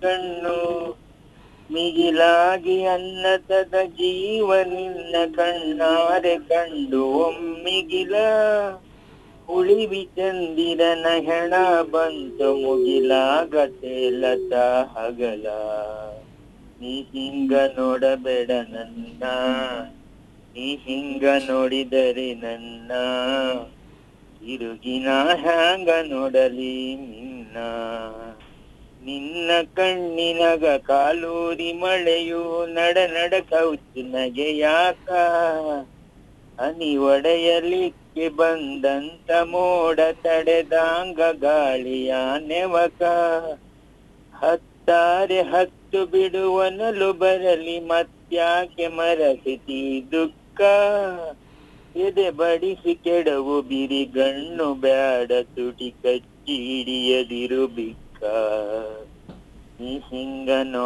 ಕಣ್ಣು ಮಿಗಿಲಾಗಿ ಅನ್ನತದ ಜೀವ ನಿನ್ನ ಕಣ್ಣಾರೆ ಕಂಡು ಒಮ್ಮಿಗಿಲ ಉಳಿವಿ ಚಂದಿರನ ಹೆಣ ಬಂತು ಮುಗಿಲಾಗ ತೇಲತ ಹಗಲ ನೀ ಹಿಂಗ ನೋಡಬೇಡ ನನ್ನ ನೀ ಹಿಂಗ ನೋಡಿದರೆ ನನ್ನ ತಿರುಗಿನ ಹ್ಯಾಂಗ ನೋಡಲಿ ನಿನ್ನ ನಿನ್ನ ಕಣ್ಣಿನಗ ಕಾಲೂರಿ ಮಳೆಯು ನಡ ನಡ ಕೌಚು ನಗೆ ಯಾಕ ಹನಿ ಒಡೆಯಲಿಕ್ಕೆ ಬಂದಂತ ಮೋಡ ತಡೆದಾಂಗ ಗಾಳಿಯ ನೆವಕ ಹತ್ತಾರೆ ಹತ್ತು ಬಿಡುವನಲು ಬರಲಿ ಮತ್ಯಾಕೆ ಮರಸಿತಿ ದುಃಖ ಎದೆ ಬಡಿಸಿ ಕೆಡವು ಬಿರಿ ಗಣ್ಣು ಬ್ಯಾಡ ತುಟಿ ಕಚ್ಚಿ ಹಿಡಿಯದಿರು ಬಿಕ್ಕ ನೀ ಹಿಂಗ